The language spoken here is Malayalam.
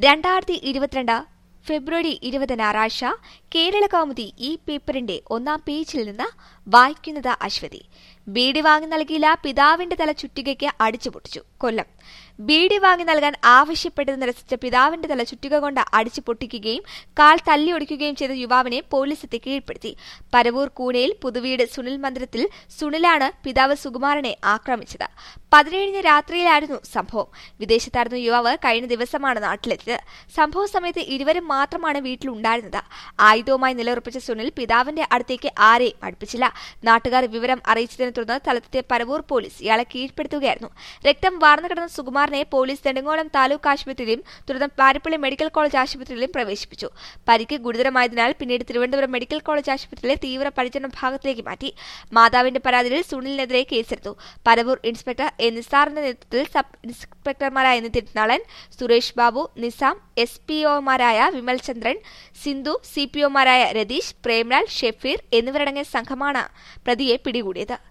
രണ്ടായിരത്തി ഇരുപത്തിരണ്ട് ഫെബ്രുവരി ഇരുപത് ഞായറാഴ്ച കേരള കൗമുദി ഈ പേപ്പറിന്റെ ഒന്നാം പേജിൽ നിന്ന് വായിക്കുന്നത് അശ്വതി ബീഡി വാങ്ങി നൽകിയില്ല പിതാവിന്റെ തല ചുറ്റികയ്ക്ക് അടിച്ചുപൊട്ടിച്ചു കൊല്ലം ബീഡി വാങ്ങി നൽകാൻ ആവശ്യപ്പെട്ടത് നിരസിച്ച പിതാവിന്റെ തല ചുറ്റിക കൊണ്ട് അടിച്ചു പൊട്ടിക്കുകയും കാൽ തല്ലിയൊടിക്കുകയും ചെയ്ത യുവാവിനെ പോലീസ് എത്തി കീഴ്പ്പെടുത്തി പരവൂർ കൂനയിൽ പുതുവീട് സുനിൽ മന്ദിരത്തിൽ സുനിലാണ് പിതാവ് സുകുമാരനെ ആക്രമിച്ചത് പതിനേഴിന് രാത്രിയിലായിരുന്നു സംഭവം വിദേശത്തായിരുന്ന യുവാവ് കഴിഞ്ഞ ദിവസമാണ് നാട്ടിലെത്തിയത് സംഭവ സമയത്ത് ഇരുവരും മാത്രമാണ് വീട്ടിലുണ്ടായിരുന്നത് ആയുധവുമായി നിലയുറപ്പിച്ച സുനിൽ പിതാവിന്റെ അടുത്തേക്ക് ആരെയും അടുപ്പിച്ചില്ല നാട്ടുകാർ വിവരം അറിയിച്ചതിനെ തുടർന്ന് സ്ഥലത്തെത്തിയ പരവൂർ പോലീസ് ഇയാളെ കീഴ്പ്പെടുത്തുകയായിരുന്നു രക്തം വാർന്നു കിടന്ന സുകുമാരനെ പോലീസ് നെടുങ്കോളം താലൂക്ക് ആശുപത്രിയിലും തുടർന്ന് പാരിപ്പള്ളി മെഡിക്കൽ കോളേജ് ആശുപത്രിയിലും പ്രവേശിപ്പിച്ചു പരിക്ക് ഗുരുതരമായതിനാൽ പിന്നീട് തിരുവനന്തപുരം മെഡിക്കൽ കോളേജ് ആശുപത്രിയിലെ തീവ്ര പരിചരണ ഭാഗത്തിലേക്ക് മാറ്റി മാതാവിന്റെ പരാതിയിൽ സുനിലിനെതിരെ കേസെടുത്തു പരവൂർ ഇൻസ്പെക്ടർ എ നിസാറിന്റെ നേതൃത്വത്തിൽ സബ് ഇൻസ്പെക്ടർമാരായ നിതിൻ നളൻ സുരേഷ് ബാബു നിസാം എസ് പി ഒമാരായ വിമൽ ചന്ദ്രൻ സിന്ധു സി പി ഒമാരായ രതീഷ് പ്രേംലാൽ ഷെഫീർ എന്നിവരടങ്ങിയ സംഘമാണ് പ്രതിയെ പിടികൂടിയത്